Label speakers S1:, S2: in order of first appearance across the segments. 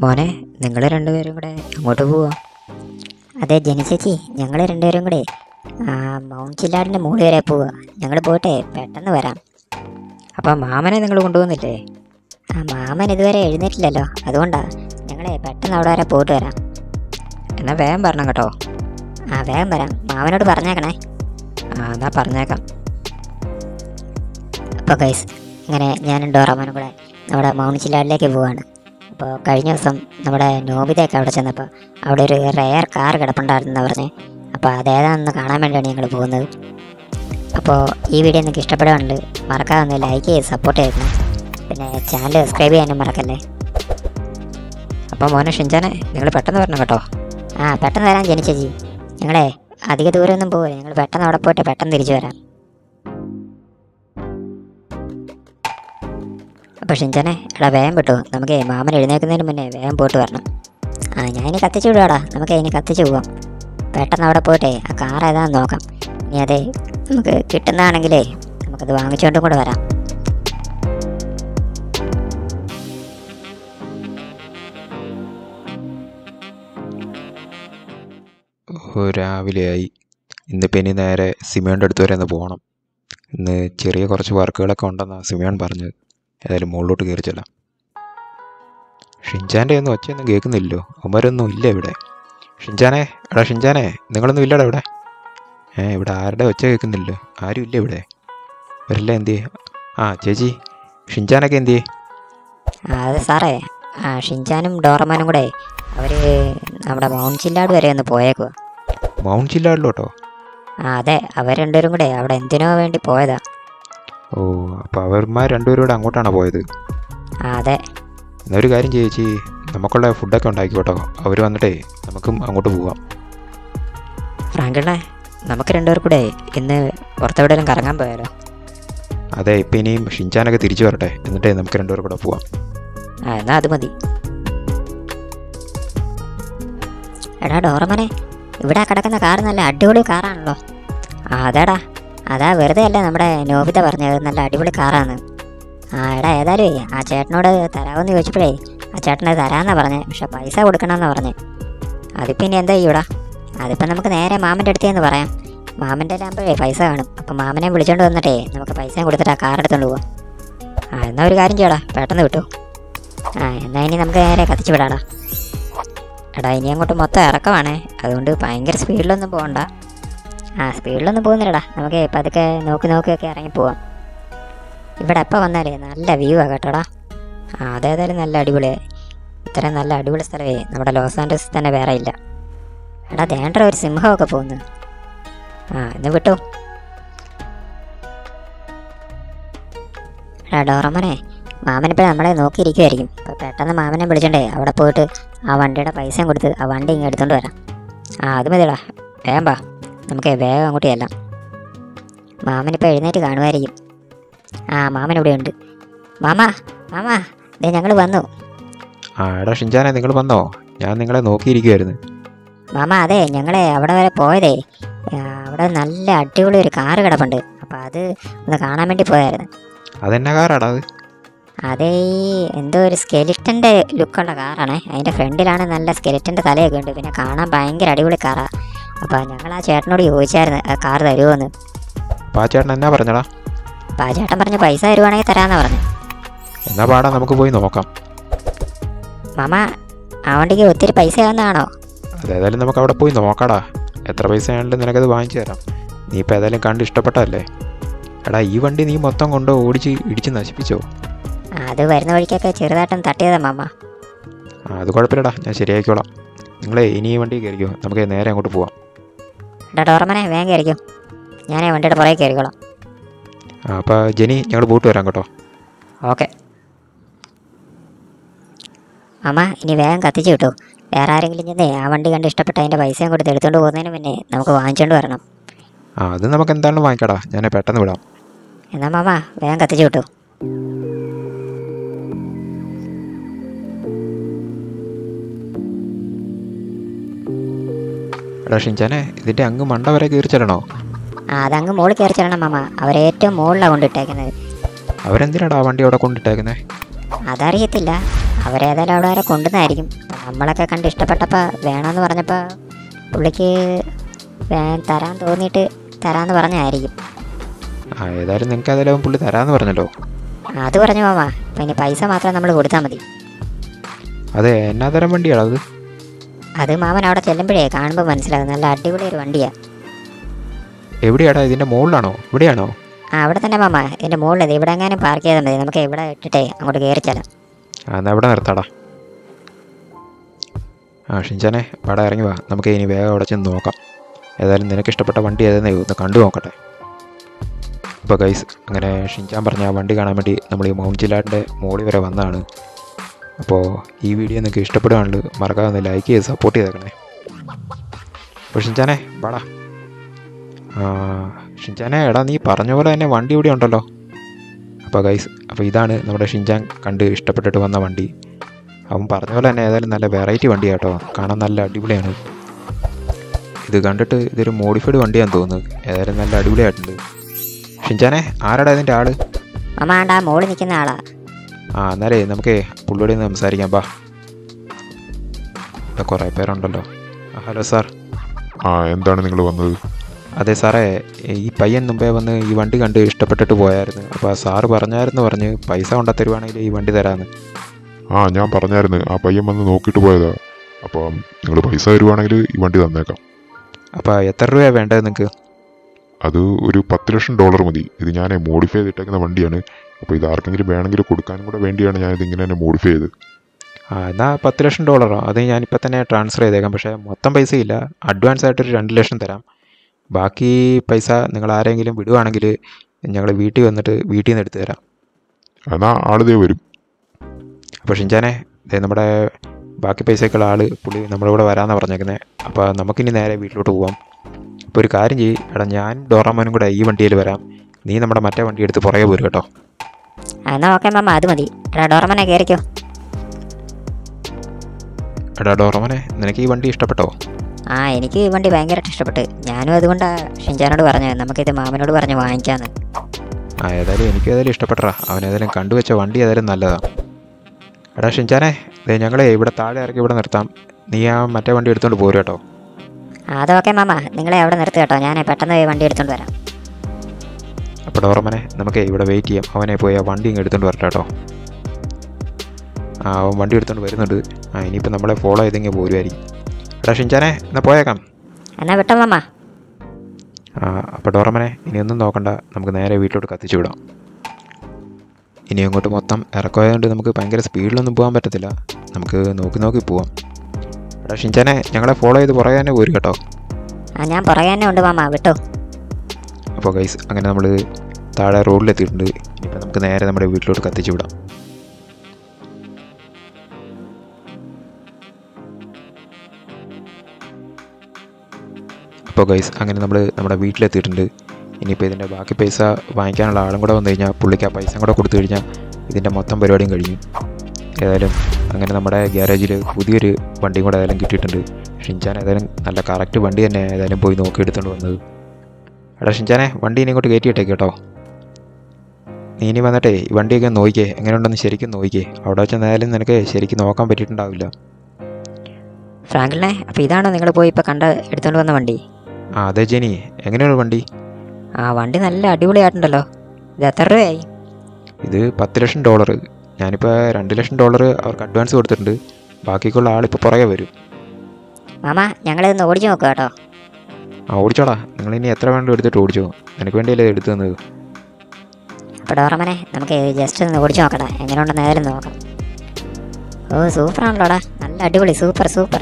S1: മോനെ നിങ്ങൾ രണ്ടുപേരും കൂടെ അങ്ങോട്ട് പോവാ
S2: അതെ ജനിച്ചേച്ചി ഞങ്ങൾ രണ്ടുപേരും കൂടെ ആ, മൗണ്ട് ചില്ലാടിൻ്റെ മുകളിൽ വരെ പോവുക ഞങ്ങൾ പോട്ടെ പെട്ടെന്ന് വരാം
S1: അപ്പം മാമനെ നിങ്ങൾ കൊണ്ടുപോകുന്നില്ലേ
S2: ആ മാമൻ ഇതുവരെ എഴുന്നേറ്റില്ലല്ലോ അതുകൊണ്ടാ ഞങ്ങൾ പെട്ടെന്ന് അവിടെ വരെ പോയിട്ട് വരാം
S1: എന്നാൽ വേഗം പറഞ്ഞം കേട്ടോ
S2: ആ വേഗം വരാം മാമനോട് പറഞ്ഞേക്കണേ
S1: ആ എന്നാൽ പറഞ്ഞേക്കാം
S2: അപ്പോൾ ഗൈസ് ഇങ്ങനെ ഞാനും ഡോറമാനും കൂടെ നമ്മുടെ മൗണ്ട് ചില്ലാടിലേക്ക് പോവാണ് അപ്പോൾ കഴിഞ്ഞ ദിവസം നമ്മുടെ നോബിതയൊക്കെ അവിടെ ചെന്നപ്പോൾ അവിടെ ഒരു റെയർ കാർ കിടപ്പുണ്ടായിരുന്നെന്ന് പറഞ്ഞ് അപ്പോൾ അതേതാണെന്ന് കാണാൻ വേണ്ടിയാണ് ഞങ്ങൾ പോകുന്നത് അപ്പോൾ ഈ വീഡിയോ നിങ്ങൾക്ക് ഇഷ്ടപ്പെടുകയാണെങ്കിൽ മറക്കാതെ ഒന്ന് ലൈക്ക് ചെയ്ത് സപ്പോർട്ട് ചെയ്യണം പിന്നെ ചാനൽ സബ്സ്ക്രൈബ് ചെയ്യാനും മറക്കല്ലേ
S1: അപ്പം മോനെ ഷിഞ്ചാനെ നിങ്ങൾ പെട്ടെന്ന് വരണം കേട്ടോ
S2: ആ പെട്ടെന്ന് വരാൻ ജനിച്ചേച്ചി ഞങ്ങളെ അധിക ദൂരമൊന്നും പോകില്ല ഞങ്ങൾ പെട്ടെന്ന് അവിടെ പോയിട്ട് പെട്ടെന്ന് തിരിച്ചു വരാം
S1: അപ്പോൾ ഷിഞ്ചാനെ എടാ വേഗം വിട്ടു നമുക്ക് മാമൻ എഴുന്നേൽക്കുന്നതിന് മുന്നേ വേഗം പോയിട്ട് വരണം
S2: ആ ഞാൻ ഇനി കത്തിച്ചു വിടുവാടാ നമുക്ക് ഇനി കത്തിച്ചു പോവാം പെട്ടെന്ന് അവിടെ പോയിട്ടേ ആ കാർ ഏതാന്ന് നോക്കാം ഇനി അതെ നമുക്ക് കിട്ടുന്നതാണെങ്കിലേ നമുക്കത് വാങ്ങിച്ചുകൊണ്ടും കൂടെ വരാം
S3: ഓ, രാവിലെയായി ഇന്നിപ്പോൾ ഇനി നേരെ സിമിയോൻ്റെ അടുത്ത് വരെ ഒന്ന് പോകണം ഇന്ന് ചെറിയ കുറച്ച് വർക്കുകളൊക്കെ ഉണ്ടെന്നാണ് സിമിയോൻ പറഞ്ഞത് ഏതായാലും മുകളിലോട്ട് കയറി ചെല്ലാം ഷിൻചാൻ്റെ ഒന്നും ഒച്ചയൊന്നും കേൾക്കുന്നില്ലല്ലോ അവന്മാരൊന്നും ഇല്ല ഇവിടെ ഷിൻചാനെ എടാ ഷിൻചാനെ നിങ്ങളൊന്നും ഇല്ലടാ ഇവിടെ ഏ ഇവിടെ ആരുടെ ഒച്ച കേൾക്കുന്നില്ലല്ലോ ആരും ഇല്ല ഇവിടെ വരില്ല എന്തിയേ ആ ചേച്ചി ഷിൻചാനൊക്കെ എന്തിയേ
S2: ആ, അത് സാറേ ആ ഷിൻചാനും ഡോറമാനും കൂടെ അവർ നമ്മുടെ മൗണ്ട് ചില്ലാട് വരെ ഒന്ന് പോയേക്കുക
S3: മൗണ്ട് ജില്ലയിലോട്ടോ
S2: ആ അതെ അവർ രണ്ടുപേരും കൂടെ അവിടെ എന്തിനോ വേണ്ടി പോയതാ
S3: ഓ അപ്പോൾ അവന്മാർ രണ്ടുപേരും കൂടെ അങ്ങോട്ടാണോ പോയത്
S2: ആ അതെ
S3: എന്നാ ഒരു കാര്യം ചെയ്യ് ചേച്ചി നമുക്കുള്ള ഫുഡൊക്കെ ഉണ്ടാക്കിക്കോട്ടോ അവർ വന്നിട്ടേ നമുക്കും അങ്ങോട്ട് പോവാം
S1: ഫ്രാങ്കിളെ നമുക്ക് രണ്ടുപേർ കൂടെ ഇന്ന് പുറത്തെവിടെയെങ്കിലും കറങ്ങാൻ പോയാലോ
S3: അതെ ഇപ്പം ഇനിയും ഷിൻചാനൊക്കെ തിരിച്ചു വരട്ടെ എന്നിട്ടേ നമുക്ക് രണ്ടുപേർ കൂടെ പോവാം
S1: ആ എന്നാൽ അത് മതി
S2: എടാ ഡോറമനെ ഇവിടെ കിടക്കുന്ന കാർ നല്ല അടിപൊളി കാറാണല്ലോ ആ അതെടാ അതാ വെറുതെ അല്ല നമ്മുടെ നോബിത പറഞ്ഞത് നല്ല അടിപൊളി കാറാണ് ആ എടാ ഏതായാലും ആ ചേട്ടനോട് തരാമെന്ന് ചോദിച്ചപ്പോഴേ ആ ചേട്ടനത് തരാമെന്നാ പറഞ്ഞേ പക്ഷെ പൈസ കൊടുക്കണമെന്നാ പറഞ്ഞേ അതിപ്പോൾ ഇനി എന്താ ചെയ്യൂടാ അതിപ്പോൾ നമുക്ക് നേരെ മാമൻ്റെ അടുത്തേന്ന് പറയാം മാമൻ്റെ ആകുമ്പോഴേ പൈസ കാണും അപ്പം മാമനെ വിളിച്ചോണ്ട് വന്നിട്ടേ നമുക്ക് പൈസ കൊടുത്തിട്ട് ആ കാർ എടുത്തോണ്ട് പോവാം ആ എന്നാൽ ഒരു കാര്യം ചെയ്യടാ പെട്ടെന്ന് വിട്ടു ആ എന്നാൽ ഇനി നമുക്ക് നേരെ കത്തിച്ച് വിടാടാ എടാ ഇനി അങ്ങോട്ട് മൊത്തം ഇറക്കമാണേ അതുകൊണ്ട് ഭയങ്കര സ്പീഡിലൊന്നും പോകണ്ട ആ സ്പീഡിലൊന്നും പോകുന്നില്ലടാ നമുക്ക് പതുക്കെ നോക്കി നോക്കിയൊക്കെ ഇറങ്ങി പോവാം ഇവിടെ എപ്പോൾ വന്നാലേ നല്ല വ്യൂ ആ കേട്ടോടാ ആ അതേതായാലും നല്ല അടിപൊളിയായി ഇത്രയും നല്ല അടിപൊളി സ്ഥലമേ നമ്മുടെ ലോസ് ആൻഡേഴ്സിൽ തന്നെ വേറെ ഇല്ല എടാ ദേണ്ട ഒരു സിംഹമൊക്കെ പോകുന്നു ആ ഇന്ന് വിട്ടു എടാ ഡോറമനെ മാമനിപ്പോൾ നമ്മളെ നോക്കിയിരിക്കുമായിരിക്കും അപ്പോൾ പെട്ടെന്ന് മാമനെ വിളിച്ചോണ്ടേ അവിടെ പോയിട്ട് ആ വണ്ടിയുടെ പൈസയും കൊടുത്ത് ആ വണ്ടി ഇങ്ങ് എടുത്തോണ്ട് വരാം ആ അത് മതിടാ വേഗം വാ നമുക്ക് വേഗം അങ്ങോട്ട് ചെല്ലാം മാമനിപ്പോൾ എഴുന്നേറ്റ് കാണുമായിരിക്കും ആ മാമൻ ഇവിടെ ഉണ്ട് മാമ മാമ ദേ ഞങ്ങൾ വന്നു
S3: ആ എടാ ഷിൻചാനെ നിങ്ങൾ വന്നോ ഞാൻ നിങ്ങളെ നോക്കിയിരിക്കുമായിരുന്നു
S2: മാമ അതെ ഞങ്ങളെ അവിടെ വരെ പോയതേ ആ, അവിടെ നല്ല അടിപൊളി ഒരു കാറ് കിടപ്പുണ്ട് അപ്പോൾ അത് ഒന്ന് കാണാൻ വേണ്ടി പോയായിരുന്നു
S3: അതെന്നാ കാറാടാ അത്
S2: അതേ ഈ എന്തോ ഒരു സ്കെലിറ്റൻ്റെ ലുക്കുള്ള കാറാണേ അതിൻ്റെ ഫ്രണ്ടിലാണ് നല്ല സ്കെലിറ്റൻ്റെ തലയൊക്കെ ഉണ്ട് പിന്നെ കാണാൻ ഭയങ്കര അടിപൊളി കാറാണ് അപ്പോൾ ഞങ്ങൾ ആ ചേട്ടനോട് ചോദിച്ചായിരുന്നു ആ കാർ തരുമോന്ന്
S3: അപ്പോൾ ആ ചേട്ടൻ എന്നാ പറഞ്ഞടാ
S2: അപ്പോൾ ആ ചേട്ടൻ പറഞ്ഞ് പൈസ തരുവാണെങ്കിൽ തരാമെന്ന് പറഞ്ഞു
S3: എന്നാ പാടാ നമുക്ക് പോയി നോക്കാം
S2: മാമ ആ വണ്ടിക്ക് ഒത്തിരി പൈസ ആവുന്നതാണോ
S3: അതേതായാലും നമുക്ക് അവിടെ പോയി നോക്കാടാ എത്ര പൈസ ആണെങ്കിലും നിനക്കത് വാങ്ങിച്ചു തരാം നീ ഇപ്പോൾ ഏതായാലും കണ്ട് ഇഷ്ടപ്പെട്ടല്ലേ എടാ ഈ വണ്ടി നീ മൊത്തം കൊണ്ടോ ഓടിച്ച് ഇടിച്ച് നശിപ്പിച്ചോ
S2: ആ, അത് വരുന്ന വഴിക്കൊക്കെ ചെറുതായിട്ടൊന്ന് തട്ടിയതാ മാമ
S3: ആ അത് കുഴപ്പമില്ലടാ ഞാൻ ശരിയാക്കിക്കോളാം നിങ്ങളെ ഇനി ഈ വണ്ടി കയറിക്കോ നമുക്ക് നേരെ അങ്ങോട്ട് പോവാം
S2: എടാ ഡോറമനെ വേഗം കയറിക്കും ഞാനേ വണ്ടിയുടെ പുറകെ കയറിക്കോളാം
S3: ആ അപ്പോൾ ജെനി ഞങ്ങൾ പോയിട്ട് വരാം കേട്ടോ
S1: ഓക്കെ
S2: മാമ ഇനി വേഗം കത്തിച്ച് കിട്ടൂ വേറെ ആരെങ്കിലും ചെന്നേ ആ വണ്ടി കണ്ട് ഇഷ്ടപ്പെട്ട അതിൻ്റെ പൈസയും കൊടുത്ത് എടുത്തുകൊണ്ട് പോകുന്നതിന് മുന്നേ നമുക്ക് വാങ്ങിച്ചുകൊണ്ട് വരണം
S3: ആ അത് നമുക്ക് എന്തായാലും വാങ്ങിക്കടാ ഞാൻ പെട്ടെന്ന് വിടാം
S2: എന്നാ മാമ വേഗം കത്തിച്ച് കിട്ടൂ
S3: എടാ ഷിൻചാനെ ഇതിൻ്റെ അങ്ങ് മണ്ട വരെ കയറി ചെല്ലണോ
S2: ആ അതങ്ങ് മുകളിൽ കയറി ചെല്ലണം മാമ അവരേറ്റവും മുകളിലാണ് കൊണ്ടിട്ടേക്കുന്നത്
S3: അവരെന്തിനാടാ ആ വണ്ടി അവിടെ കൊണ്ടിട്ടേക്കുന്നത്
S2: അതറിയത്തില്ല അവരേതായാലും അവിടെ വരെ കൊണ്ടുവന്നായിരിക്കും നമ്മളൊക്കെ കണ്ട് ഇഷ്ടപ്പെട്ടപ്പോൾ വേണമെന്ന് പറഞ്ഞപ്പോൾ പുള്ളിക്ക് വേ- തരാൻ തോന്നിയിട്ട് തരാമെന്ന് പറഞ്ഞായിരിക്കും
S3: ആ ഏതായാലും നിങ്ങൾക്ക് ഏതായാലും പുള്ളി തരാമെന്ന് പറഞ്ഞല്ലോ
S2: അത് പറഞ്ഞു മാമാ അപ്പം ഇനി പൈസ മാത്രം നമ്മൾ കൊടുത്താൽ മതി
S3: അതെ എന്നാ തരം വണ്ടിയാണോ അത്
S2: അത് മാമൻ അവിടെ ചെല്ലുമ്പോഴേ കാണുമ്പോൾ മനസ്സിലാകും നല്ല അടിപൊളി ഒരു വണ്ടിയാണ്
S3: എവിടെയാടാ ഇതിൻ്റെ മുകളിലാണോ ഇവിടെയാണോ
S2: ആ അവിടെ തന്നെ മാമ ഇതിൻ്റെ മുകളിൽ ഇവിടെ എങ്ങാനും പാർക്ക് ചെയ്താൽ മതി നമുക്ക് ഇവിടെ ഇട്ടിട്ടേ അങ്ങോട്ട് കയറി ചെല്ലാം
S3: ആ എന്നാൽ ഇവിടെ നിർത്താടാ ആ ഷിൻചാനെ വാടാ ഇറങ്ങി വാ നമുക്ക് ഇനി വേഗം അവിടെ ചെന്ന് നോക്കാം ഏതായാലും നിനക്ക് ഇഷ്ടപ്പെട്ട വണ്ടി ഏതെന്നേ ഒന്ന് കണ്ടു നോക്കട്ടെ ഇപ്പോൾ ഗൈസ് അങ്ങനെ ഷിൻചാൻ പറഞ്ഞ ആ വണ്ടി കാണാൻ വേണ്ടി നമ്മൾ ഈ മൗണ്ട് ജില്ലാടിൻ്റെ മുകളിൽ വരെ വന്നതാണ് അപ്പോൾ ഈ വീഡിയോ നിങ്ങൾക്ക് ഇഷ്ടപ്പെടുകയാണെങ്കിൽ മറക്കാതെ ഒന്ന് ലൈക്ക് ചെയ്ത് സപ്പോർട്ട് ചെയ്തേക്കണേ അപ്പോൾ ഷിൻചാനെ വാടാ ആ, ഷിൻചാനെ എടാ നീ പറഞ്ഞ പോലെ തന്നെ വണ്ടി ഇവിടെ ഉണ്ടല്ലോ അപ്പോൾ ഗൈസ് അപ്പോൾ ഇതാണ് നമ്മുടെ ഷിൻചാൻ കണ്ട് ഇഷ്ടപ്പെട്ടിട്ട് വന്ന വണ്ടി അവൻ പറഞ്ഞ പോലെ തന്നെ ഏതായാലും നല്ല വെറൈറ്റി വണ്ടിയാണ് കേട്ടോ കാണാൻ നല്ല അടിപൊളിയാണ് ഇത് കണ്ടിട്ട് ഇതൊരു മോഡിഫൈഡ് വണ്ടിയാന്ന് തോന്നുന്നു ഏതായാലും നല്ല അടിപൊളിയായിട്ടുണ്ട് ഷിൻചാനെ ആരാടാ ഇതിൻ്റെ ആള്
S2: മാമ ആണ്ട് ആ മുകളിൽ നിൽക്കുന്ന ആളാ
S3: ആ എന്നാലേ നമുക്ക് പുള്ളിയോട് ഒന്ന് സംസാരിക്കാം ബാ ഇവിടെ കുറേ പേരുണ്ടല്ലോ ആ, ഹലോ സാർ
S4: ആ എന്താണ് നിങ്ങൾ വന്നത്
S3: അതെ സാറേ ഈ പയ്യൻ മുമ്പേ വന്ന് ഈ വണ്ടി കണ്ട് ഇഷ്ടപ്പെട്ടിട്ട് പോയായിരുന്നു അപ്പോൾ സാറ് പറഞ്ഞായിരുന്നു പറഞ്ഞ് പൈസ കൊണ്ട തരുവാണെങ്കിൽ ഈ വണ്ടി തരാമെന്ന്
S4: ആ ഞാൻ പറഞ്ഞായിരുന്നു ആ പയ്യൻ വന്ന് നോക്കിയിട്ട് പോയതാ അപ്പം നിങ്ങൾ പൈസ തരുവാണെങ്കിൽ ഈ വണ്ടി തന്നേക്കാം
S3: അപ്പോൾ എത്ര രൂപയാണ് വേണ്ടത് നിങ്ങൾക്ക്
S4: അത് ഒരു പത്ത് ലക്ഷം ഡോളർ മതി ഇത് ഞാൻ മോഡിഫൈ ചെയ്തിട്ടേക്കുന്ന വണ്ടിയാണ് അപ്പോൾ ഇത് ആർക്കെങ്കിലും വേണമെങ്കിൽ കൊടുക്കാനും കൂടെ വേണ്ടിയാണ് ഞാൻ ഇത് ഇങ്ങനെ തന്നെ മോഡിഫൈ ചെയ്ത്
S3: ആ എന്നാൽ പത്ത് ലക്ഷം ഡോളറോ അത് ഞാനിപ്പോൾ തന്നെ ട്രാൻസ്ഫർ ചെയ്തേക്കാം പക്ഷേ മൊത്തം പൈസയില്ല അഡ്വാൻസ് ആയിട്ടൊരു രണ്ട് ലക്ഷം തരാം ബാക്കി പൈസ നിങ്ങൾ ആരെങ്കിലും വിടുവാണെങ്കിൽ ഞങ്ങൾ വീട്ടിൽ വന്നിട്ട് വീട്ടിൽ നിന്ന് എടുത്ത് തരാം
S4: എന്നാൽ ആളിതേ വരും
S3: അപ്പോൾ ഷിൻചാനെ ദേ നമ്മുടെ ബാക്കി പൈസയ്ക്കുള്ള ആൾ പുള്ളി നമ്മുടെ കൂടെ വരാമെന്നാണ് പറഞ്ഞേക്കുന്നത് അപ്പോൾ നമുക്കിനി നേരെ വീട്ടിലോട്ട് പോവാം അപ്പോൾ ഒരു കാര്യം ചെയ്യ് എടാ ഞാൻ ഡോറാമോനും കൂടെ ഈ വണ്ടിയിൽ വരാം നീ നമ്മുടെ മറ്റേ വണ്ടി എടുത്ത് പുറകെ പോരും കേട്ടോ
S2: ആ, എന്നാ ഓക്കെ മാമ അത് മതി എടാ ഡോറമനെ കയറിക്കോ
S3: എടാ ഡോറമോനെ നിനക്ക് ഈ വണ്ടി ഇഷ്ടപ്പെട്ടോ
S2: ആ എനിക്ക് ഈ വണ്ടി ഭയങ്കരമായിട്ട് ഇഷ്ടപ്പെട്ട് ഞാനും അതുകൊണ്ടാണ് ഷിൻചാനോട് പറഞ്ഞത് നമുക്കിത് മാമനോട് പറഞ്ഞ് വാങ്ങിക്കാമെന്ന്
S3: ആ ഏതായാലും എനിക്ക് ഏതായാലും ഇഷ്ടപ്പെട്ടറാ അവൻ ഏതായാലും കണ്ടുവച്ച വണ്ടി ഏതായാലും നല്ലതാണ് എടാ ഷിൻചാനെ ദേ ഞങ്ങളെ ഇവിടെ താഴെ ഇറക്കി ഇവിടെ നിർത്താം നീ ആ മറ്റേ വണ്ടി എടുത്തുകൊണ്ട് പോരും കേട്ടോ
S2: ആ, അത് ഓക്കെ മാമ നിങ്ങളെ അവിടെ നിർത്തി കേട്ടോ ഞാൻ പെട്ടെന്ന് പോയി വണ്ടി എടുത്തോണ്ട് വരാം
S3: അപ്പോൾ ഡോറമനെ നമുക്ക് ഇവിടെ വെയിറ്റ് ചെയ്യാം അവനെ പോയി ആ വണ്ടി ഇങ്ങ് എടുത്തുകൊണ്ട് വരട്ടെ കേട്ടോ ആ അവൻ വണ്ടി എടുത്തുകൊണ്ട് വരുന്നുണ്ട് ആ ഇനിയിപ്പോൾ നമ്മളെ ഫോളോ ചെയ്തെങ്കിൽ പോരുമായിരിക്കും എടാ ഷിൻചാനെ എന്നാൽ പോയേക്കാം
S2: എന്നാ വിട്ടോ മാമ
S3: ആ അപ്പോൾ ഡോറമനെ ഇനി ഒന്നും നോക്കണ്ട നമുക്ക് നേരെ വീട്ടിലോട്ട് കത്തിച്ചു വിടാം ഇനി അങ്ങോട്ട് മൊത്തം ഇറക്കമായതുകൊണ്ട് നമുക്ക് ഭയങ്കര സ്പീഡിലൊന്നും പോകാൻ പറ്റത്തില്ല നമുക്ക് നോക്കി നോക്കി പോവാം എടാ ഷിൻചാനെ ഞങ്ങളെ ഫോളോ ചെയ്ത് പുറകെ തന്നെ പോരും കേട്ടോ
S2: ആ ഞാൻ പുറകെ തന്നെ ഉണ്ട് മാമ വിട്ടോ
S3: അപ്പോൾ ഗൈസ് അങ്ങനെ നമ്മൾ താഴെ റോഡിലെത്തിയിട്ടുണ്ട് ഇനിയിപ്പോൾ നമുക്ക് നേരെ നമ്മുടെ വീട്ടിലോട്ട് കത്തിച്ചു വിടാം അപ്പോൾ ഗൈസ് അങ്ങനെ നമ്മൾ നമ്മുടെ വീട്ടിലെത്തിയിട്ടുണ്ട് ഇനിയിപ്പോൾ ഇതിൻ്റെ ബാക്കി പൈസ വാങ്ങിക്കാനുള്ള ആളും കൂടെ വന്നു കഴിഞ്ഞാൽ പുള്ളിക്ക് ആ പൈസ കൂടെ കൊടുത്തു കഴിഞ്ഞാൽ ഇതിൻ്റെ മൊത്തം പരിപാടിയും കഴിഞ്ഞു ഏതായാലും അങ്ങനെ നമ്മുടെ ഗ്യാരേജിൽ പുതിയൊരു വണ്ടിയും കൂടെ ഏതായാലും കിട്ടിയിട്ടുണ്ട് ഷിൻചാൻ ഏതായാലും നല്ല കറക്റ്റ് വണ്ടി തന്നെ ഏതായാലും പോയി നോക്കി എടുത്തുകൊണ്ട് വന്നത് എടാ ഷിൻചാനെ വണ്ടി ഇനി ഇങ്ങോട്ട് കയറ്റിയിട്ടേക്ക് കേട്ടോ നീ ഇനി വന്നിട്ടേ ഈ വണ്ടിയൊക്കെ ഒന്ന് നോക്കിക്കേ എങ്ങനെയുണ്ടെന്ന് ശരിക്കും നോക്കിക്കേ അവിടെ വെച്ച് എന്തായാലും നിനക്ക് ശരിക്കും നോക്കാൻ പറ്റിയിട്ടുണ്ടാവില്ല
S2: ഫ്രാങ്കിളിനെ അപ്പോൾ ഇതാണോ നിങ്ങൾ പോയി ഇപ്പോൾ കണ്ട എടുത്തോണ്ട് വന്ന വണ്ടി
S3: ആ അതെ ജെനി എങ്ങനെയാണ് വണ്ടി
S2: ആ വണ്ടി നല്ല അടിപൊളിയായിട്ടുണ്ടല്ലോ ഇത് എത്ര രൂപയായി
S3: ഇത് പത്ത് ലക്ഷം ഡോളർ ഞാനിപ്പോൾ രണ്ട് ലക്ഷം ഡോളർ അവർക്ക് അഡ്വാൻസ് കൊടുത്തിട്ടുണ്ട് ബാക്കിക്കുള്ള ആളിപ്പോൾ പുറകെ വരും
S2: മാമ ഞങ്ങളിതൊന്ന് ഓടിച്ചു നോക്കുക കേട്ടോ
S3: ആ ഓടിച്ചോടാ നിങ്ങൾ ഇനി എത്ര വേണ്ട എടുത്തിട്ട് ഓടിച്ചോ നിനക്ക് വേണ്ടിയല്ലേ എടുത്തു തന്നത്
S2: അപ്പോൾ ഡോറമനെ നമുക്ക് ജസ്റ്റ് ഒന്ന് ഓടിച്ചു നോക്കട്ടെ എങ്ങനെയുണ്ടെന്ന് ഏതായാലും നോക്കാം ഓ സൂപ്പറാണല്ലോടാ നല്ല അടിപൊളി സൂപ്പർ സൂപ്പർ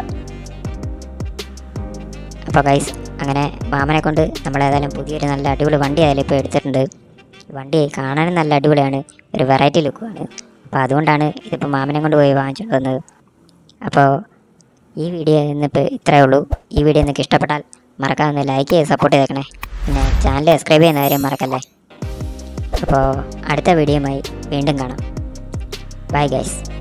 S2: അപ്പോൾ ഗൈസ് അങ്ങനെ മാമനെ കൊണ്ട് നമ്മളേതായാലും പുതിയൊരു നല്ല അടിപൊളി വണ്ടി ഏതായാലും ഇപ്പോൾ എടുത്തിട്ടുണ്ട് വണ്ടി കാണാനും നല്ല അടിപൊളിയാണ് ഒരു വെറൈറ്റി ലുക്കുമാണ് അപ്പോൾ അതുകൊണ്ടാണ് ഇതിപ്പോൾ മാമനെ കൊണ്ട് പോയി വാങ്ങിച്ചുകൊണ്ട് വന്നത് അപ്പോൾ ഈ വീഡിയോ ഇന്നിപ്പോൾ ഇത്രയേ ഉള്ളൂ ഈ വീഡിയോ നിങ്ങൾക്ക് ഇഷ്ടപ്പെട്ടാൽ മറക്കാതെ ലൈക്ക് ചെയ്ത് സപ്പോർട്ട് ചെയ്തേക്കണേ പിന്നെ ചാനൽ സബ്സ്ക്രൈബ് ചെയ്യുന്ന കാര്യം മറക്കല്ലേ അപ്പോൾ അടുത്ത വീഡിയോയുമായി വീണ്ടും കാണാം ബൈ ഗൈസ്